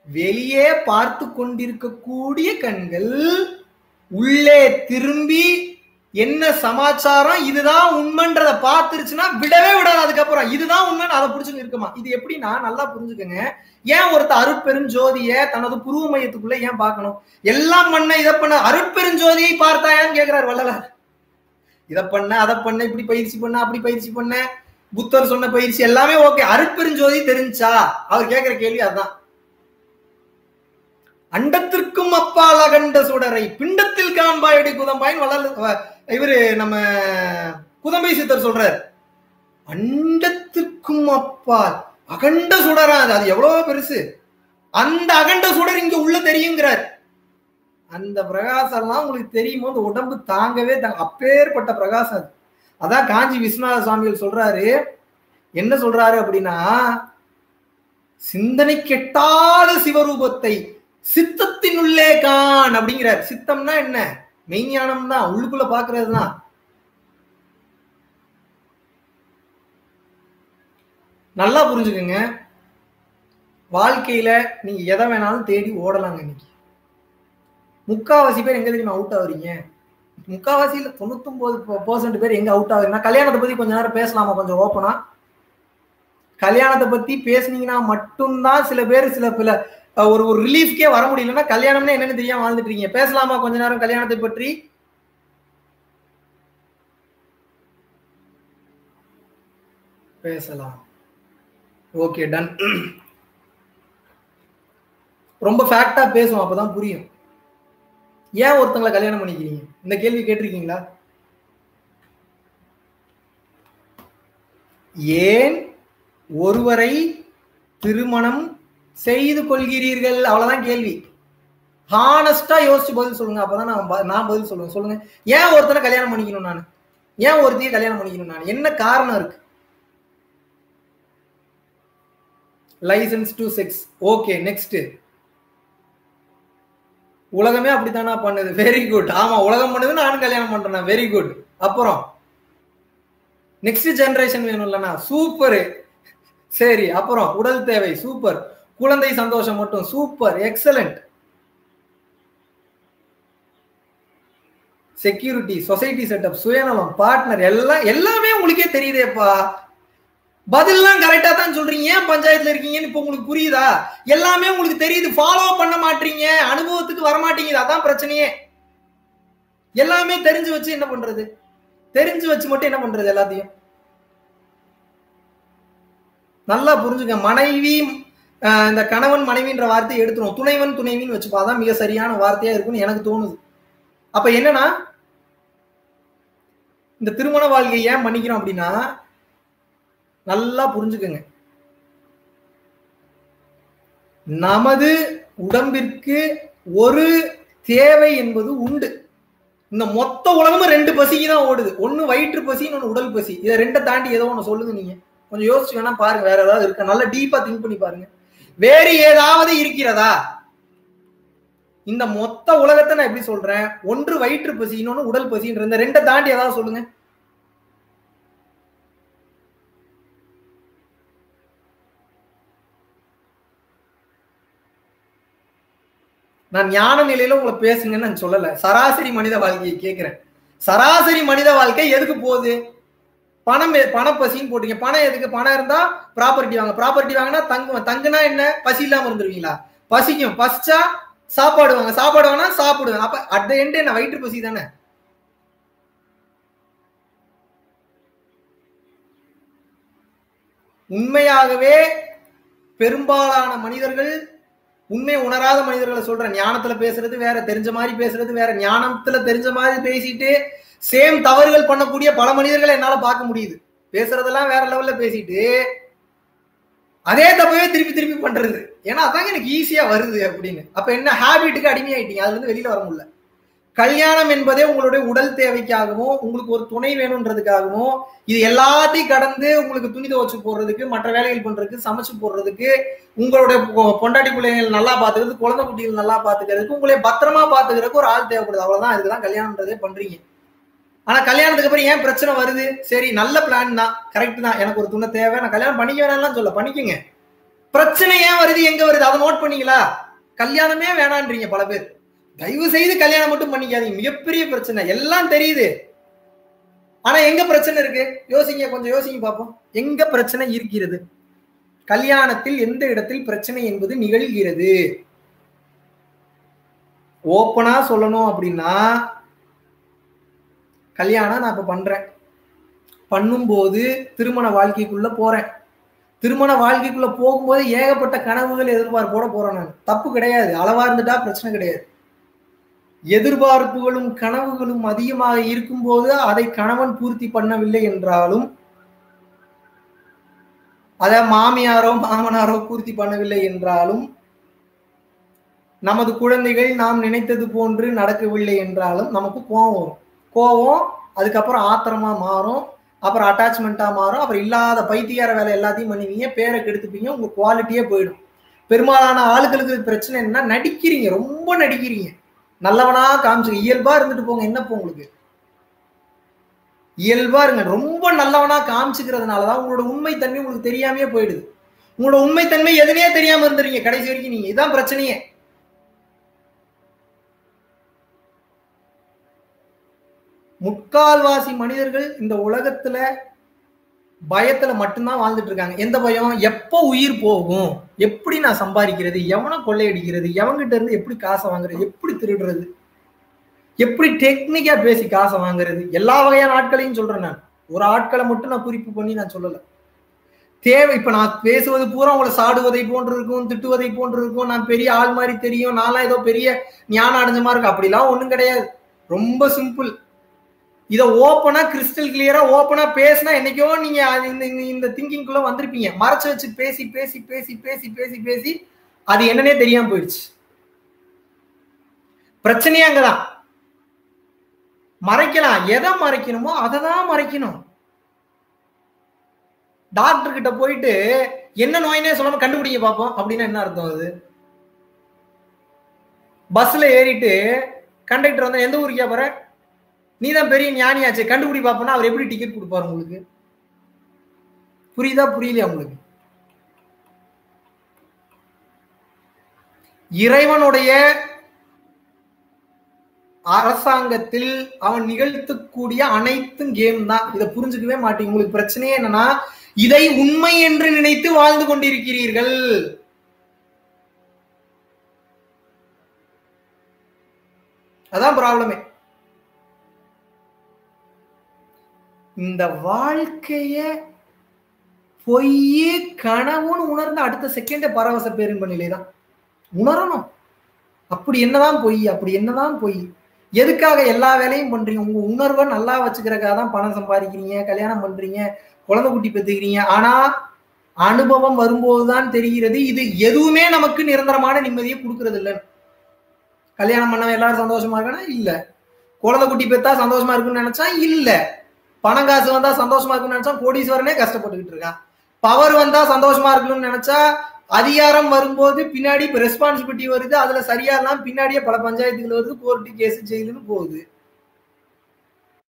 வெளியே பார்த்து கொண்டிருக்கக்கூடிய கண்கள் உள்ளே திரும்பி என்ன சமாச்சாரம் இதுதான் உண்மைன்றத பார்த்துருச்சுன்னா விடவே விடாது அதுக்கப்புறம் இதுதான் உண்மைன்னு அதை புடிச்சுன்னு இருக்குமா இது எப்படின்னா நல்லா புரிஞ்சுக்கங்க ஏன் ஒருத்த அருட்பெருஞ்சோதிய தனது புருவ மையத்துக்குள்ள ஏன் பார்க்கணும் எல்லாம் பண்ண இதை பண்ண அருட்பெருஞ்சோதியை பார்த்தாயான்னு கேக்குறாரு வள்ளலார் இதை பண்ண அதை பண்ண இப்படி பயிற்சி பண்ண அப்படி பயிற்சி பண்ண புத்தர் சொன்ன பயிற்சி எல்லாமே ஓகே அருட்பெருஞ்சோதி தெரிஞ்சா அவர் கேட்கிற கேள்வி அதுதான் அண்டத்திற்கும் அப்பால் அகண்ட சுடரை பிண்டத்தில் காண்பாயடி குதம்பாயின் வளர் இவரு நம்ம குதம்பை சித்தர் சொல்றார் அண்டத்திற்கும் அப்பால் அகண்ட சுடரா அது அது எவ்வளவு பெருசு அந்த அகண்ட சுடர் இங்க உள்ள தெரியுங்கிறார் அந்த பிரகாசம் எல்லாம் உங்களுக்கு தெரியும் போது உடம்பு தாங்கவே தாங்க அப்பேற்பட்ட பிரகாசம் அது அதான் காஞ்சி விஸ்வநாத சுவாமிகள் சொல்றாரு என்ன சொல்றாரு அப்படின்னா சிந்தனை கெட்டாத சிவரூபத்தை சித்தத்தின் உள்ளே கான் அப்படிங்கிறார் சித்தம்னா என்ன மெய்ஞானம் தான் உள்ளுக்குள்ள பாக்குறது தான் நல்லா புரிஞ்சுக்கோங்க வாழ்க்கையில நீங்க எதை வேணாலும் தேடி ஓடலாங்க இன்னைக்கு முக்காவாசி பேர் எங்க தெரியுமா அவுட் ஆகுறீங்க முக்காவாசியில தொண்ணூத்தொன்பது பர்சன்ட் பேர் எங்க அவுட் ஆகுறீங்கன்னா கல்யாணத்தை பத்தி கொஞ்ச நேரம் பேசலாமா கொஞ்சம் ஓப்பனா கல்யாணத்தை பத்தி பேசுனீங்கன்னா மட்டும்தான் சில பேர் சில பல ஒரு ஒரு ரிலீஃப்கே வர முடியலன்னா கல்யாணம்னா என்னன்னு தெரியாம வாழ்ந்துட்டு இருக்கீங்க பேசலாமா கொஞ்ச நேரம் கல்யாணத்தை பற்றி பேசலாம் ஓகே டன் ரொம்ப ஃபேக்டா பேசுவோம் அப்பதான் புரியும் ஏன் ஒருத்தங்களை கல்யாணம் பண்ணிக்கிறீங்க இந்த கேள்வி கேட்டிருக்கீங்களா ஏன் ஒருவரை திருமணம் செய்து கொள்கிறீர்கள் அவ்வளவுதான் கேள்வி ஹானஸ்டா யோசிச்சு பதில் சொல்லுங்க அப்பதான் நான் நான் பதில் சொல்லுவேன் சொல்லுங்க ஏன் ஒருத்தனை கல்யாணம் பண்ணிக்கணும் நான் ஏன் ஒருத்தையும் கல்யாணம் பண்ணிக்கணும் நான் என்ன காரணம் இருக்கு license to sex okay next உலகமே அப்படித்தானா பண்ணுது வெரி குட் ஆமா உலகம் பண்ணுது நானும் கல்யாணம் பண்றேன் வெரி குட் அப்புறம் நெக்ஸ்ட் ஜெனரேஷன் வேணும்லண்ணா சூப்பர் சரி அப்புறம் உடல் தேவை சூப்பர் குழந்தை சந்தோஷம் மட்டும் super excellent security society setup சுயநலம் பார்ட்னர் எல்லாம் எல்லாமே உங்களுக்கே தெரியுதேப்பா பதில்லாம் கரெக்டா தான் சொல்றீங்க ஏன் பஞ்சாயத்துல இருக்கீங்கன்னு இப்ப உங்களுக்கு புரியுதா எல்லாமே உங்களுக்கு தெரியுது ஃபாலோ பண்ண மாட்டீங்க அனுபவத்துக்கு வர மாட்டீங்குது அதான் பிரச்சனையே எல்லாமே தெரிஞ்சு வச்சு என்ன பண்றது தெரிஞ்சு வச்சு மட்டும் என்ன பண்றது எல்லாத்தையும் நல்லா புரிஞ்சுக்க மனைவி இந்த கணவன் மனைவின்ற வார்த்தையை எடுத்துரும் துணைவன் துணைவின்னு வச்சுப்பா அதான் மிக சரியான வார்த்தையா இருக்கும்னு எனக்கு தோணுது அப்ப என்னன்னா இந்த திருமண வாழ்க்கையை ஏன் பண்ணிக்கிறோம் அப்படின்னா நல்லா புரிஞ்சுக்கங்க நமது உடம்பிற்கு ஒரு தேவை என்பது உண்டு இந்த மொத்த உலகமும் ரெண்டு பசிக்கு தான் ஓடுது ஒன்னு வயிற்று பசி இன்னொன்னு உடல் பசி இதை ரெண்டை தாண்டி ஏதோ ஒன்று சொல்லுங்க நீங்க கொஞ்சம் யோசிச்சு வேணா பாருங்க வேற ஏதாவது இருக்கா நல்லா டீப்பா திங்க் பண்ணி பாருங்க வேறு ஏதாவது இருக்கிறதா இந்த மொத்த உலகத்தை நான் எப்படி சொல்றேன் ஒன்று வயிற்று பசி இன்னொன்னு உடல் பசின்ற இந்த ரெண்டை தாண்டி ஏதாவது சொல்லுங்க நான் ஞான நிலையில உங்களை பேசுங்கன்னு நான் சொல்லல சராசரி மனித வாழ்க்கையை கேட்கிறேன் சராசரி மனித வாழ்க்கை எதுக்கு போகுது பணம் பணப்பசின்னு போட்டீங்க பணம் எதுக்கு பணம் இருந்தா ப்ராப்பர்ட்டி வாங்க ப்ராப்பர்ட்டி வாங்கினா தங்கு தங்குனா என்ன பசி இல்லாம இருந்துருவீங்களா பசிக்கும் பசிச்சா சாப்பாடு வாங்க சாப்பாடு வாங்கினா சாப்பிடுவேன் அப்ப அட் த எண்ட் என்ன வயிற்று பசி தானே உண்மையாகவே பெரும்பாலான மனிதர்கள் உண்மை உணராத மனிதர்களை சொல்றேன் ஞானத்துல பேசுறது வேற தெரிஞ்ச மாதிரி பேசுறது வேற ஞானத்துல தெரிஞ்ச மாதிரி பேசிட்டு சேம் தவறுகள் பண்ணக்கூடிய பல மனிதர்களை என்னால பார்க்க முடியுது பேசுறதெல்லாம் வேற லெவல்ல பேசிட்டு அதே தப்பவே திருப்பி திருப்பி பண்றது ஏன்னா அதாங்க எனக்கு ஈஸியா வருது அப்படின்னு அப்ப என்ன ஹேபிட்டுக்கு அடிமையாயிட்டீங்க அதுல இருந்து வெளியில வர முடியல கல்யாணம் என்பதே உங்களுடைய உடல் தேவைக்காகவும் உங்களுக்கு ஒரு துணை வேணுன்றதுக்காகவும் இது எல்லாத்தையும் கடந்து உங்களுக்கு துணி துவச்சு போடுறதுக்கு மற்ற வேலைகள் பண்றதுக்கு சமைச்சு போடுறதுக்கு உங்களுடைய பொண்டாட்டி பிள்ளைகள் நல்லா பாத்துக்கிறது குழந்தை குட்டிகள் நல்லா பாத்துக்கிறதுக்கு உங்களை பத்திரமா பாத்துக்கிறதுக்கு ஒரு ஆள் தேவைப்படுது அவ்வளவுதான் இதுதான் கல்யாணம்ன்றதே பண்றீங்க ஆனா கல்யாணத்துக்கு அப்புறம் ஏன் பிரச்சனை வருது சரி நல்ல பிளான் தான் கரெக்ட் தான் எனக்கு ஒரு துணை தேவை நான் கல்யாணம் பண்ணிக்க வேணாம்லாம் சொல்ல பண்ணிக்கங்க பிரச்சனை ஏன் வருது எங்க வருது அதை நோட் பண்ணீங்களா கல்யாணமே வேணான்றீங்க பல பேர் தயவு செய்து கல்யாணம் மட்டும் பண்ணிக்காதீங்க மிகப்பெரிய பிரச்சனை எல்லாம் தெரியுது ஆனா எங்க பிரச்சனை இருக்கு யோசிங்க கொஞ்சம் யோசிங்க பார்ப்போம் எங்க பிரச்சனை இருக்கிறது கல்யாணத்தில் எந்த இடத்தில் பிரச்சனை என்பது நிகழ்கிறது ஓப்பனா சொல்லணும் அப்படின்னா கல்யாணம் நான் இப்ப பண்றேன் பண்ணும்போது திருமண வாழ்க்கைக்குள்ள போறேன் திருமண வாழ்க்கைக்குள்ள போகும்போது ஏகப்பட்ட கனவுகள் எதிர்பார்ப்போட போறேன் நான் தப்பு கிடையாது அளவா இருந்துட்டா பிரச்சனை கிடையாது எதிர்பார்ப்புகளும் கனவுகளும் அதிகமாக இருக்கும்போது அதை கணவன் பூர்த்தி பண்ணவில்லை என்றாலும் அதை மாமியாரோ மாமனாரோ பூர்த்தி பண்ணவில்லை என்றாலும் நமது குழந்தைகள் நாம் நினைத்தது போன்று நடக்கவில்லை என்றாலும் நமக்கு கோபம் வரும் கோபம் அதுக்கப்புறம் ஆத்திரமா மாறும் அப்புறம் அட்டாச்மெண்ட்டா மாறும் அப்புறம் இல்லாத பைத்தியார வேலை எல்லாத்தையும் பண்ணுவீங்க பேரை கெடுத்துப்பீங்க உங்க குவாலிட்டியே போயிடும் பெரும்பாலான ஆளுகளுக்கு பிரச்சனை என்ன நடிக்கிறீங்க ரொம்ப நடிக்கிறீங்க நல்லவனா காமிச்சுங்க இயல்பா இருந்துட்டு போங்க என்னப்போ உங்களுக்கு இயல்பா இருங்க ரொம்ப நல்லவனா காமிச்சுக்கிறதுனாலதான் உங்களோட உண்மைத்தன்மை உங்களுக்கு தெரியாமையே போயிடுது உங்களோட உண்மைத்தன்மை எதுனே தெரியாம இருந்துறீங்க கடைசி வரைக்கும் நீங்க இதான் பிரச்சனையே முக்கால்வாசி மனிதர்கள் இந்த உலகத்துல பயத்துல மட்டும்தான் வாழ்ந்துட்டு இருக்காங்க எந்த பயம் எப்போ உயிர் போகும் எப்படி நான் சம்பாதிக்கிறது எவனை கொள்ளையடிக்கிறது எவன்கிட்ட இருந்து எப்படி காசை வாங்குறது எப்படி திருடுறது எப்படி டெக்னிக்கா பேசி காசை வாங்குறது எல்லா வகையான ஆட்களையும் சொல்றேன் நான் ஒரு ஆட்களை மட்டும் நான் குறிப்பு பண்ணி நான் சொல்லல தேவை இப்ப நான் பேசுவது பூரா உங்களை சாடுவதை போன்று இருக்கும் திட்டுவதை போன்று இருக்கும் நான் பெரிய ஆள் மாதிரி தெரியும் நான்லாம் ஏதோ பெரிய ஞானம் அடைஞ்ச மாதிரி இருக்கும் அப்படிலாம் ஒண்ணும் கிடையாது ரொம்ப சிம்பிள் இதை ஓப்பனா கிறிஸ்டல் கிளியரா ஓப்பனா பேசினா என்னைக்கோ நீங்க இந்த இந்த திங்கிங்குள்ள வந்திருப்பீங்க மறைச்சு வச்சு பேசி பேசி பேசி பேசி பேசி பேசி அது என்னன்னே தெரியாம போயிடுச்சு பிரச்சனையே அங்கதான் மறைக்கலாம் எதை மறைக்கணுமோ அதை தான் மறைக்கணும் டாக்டர் கிட்ட போயிட்டு என்ன நோயினே சொல்லாம கண்டுபிடிக்க பார்ப்போம் அப்படின்னா என்ன அர்த்தம் அது பஸ்ல ஏறிட்டு கண்டக்டர் வந்து எந்த ஊருக்கு போற நீ தான் பெரிய ஞானியாச்சு கண்டுபிடி பார்ப்போம்னா அவர் எப்படி டிக்கெட் கொடுப்பாரு உங்களுக்கு புரியுதா புரியலையா உங்களுக்கு இறைவனுடைய அரசாங்கத்தில் அவன் நிகழ்த்தக்கூடிய அனைத்தும் கேம் தான் இதை புரிஞ்சுக்கவே மாட்டீங்க உங்களுக்கு பிரச்சனையே என்னன்னா இதை உண்மை என்று நினைத்து வாழ்ந்து கொண்டிருக்கிறீர்கள் அதான் ப்ராப்ளமே இந்த வாழ்க்கைய பொய்யே கனவுன்னு உணர்ந்து அடுத்த செகண்டே பரவச பேரின்ப நிலை தான் உணரணும் அப்படி என்னதான் பொய் அப்படி என்னதான் பொய் எதுக்காக எல்லா வேலையும் பண்றீங்க உங்க உணர்வை நல்லா வச்சுக்கிறக்காக தான் பணம் சம்பாதிக்கிறீங்க கல்யாணம் பண்றீங்க குழந்தை குட்டி பெற்றுக்கிறீங்க ஆனா அனுபவம் வரும்போதுதான் தெரிகிறது இது எதுவுமே நமக்கு நிரந்தரமான நிம்மதியை கொடுக்கறது இல்லைன்னு கல்யாணம் பண்ண எல்லாரும் சந்தோஷமா இருக்கானா இல்ல குழந்தை குட்டி பெத்தா சந்தோஷமா இருக்குன்னு நினைச்சா இல்ல பணம் காசு வந்தா சந்தோஷமா இருக்குன்னு நினைச்சா கோடீஸ்வரனே கஷ்டப்பட்டுக்கிட்டு இருக்கான் பவர் வந்தா சந்தோஷமா இருக்கணும்னு நினைச்சா அதிகாரம் வரும்போது பின்னாடி இப்ப ரெஸ்பான்சிபிலிட்டி வருது அதுல சரியா இல்லாம பின்னாடியே பல பஞ்சாயத்துகள் வருது கோர்ட்டு கேஸ் ஜெயிலுன்னு போகுது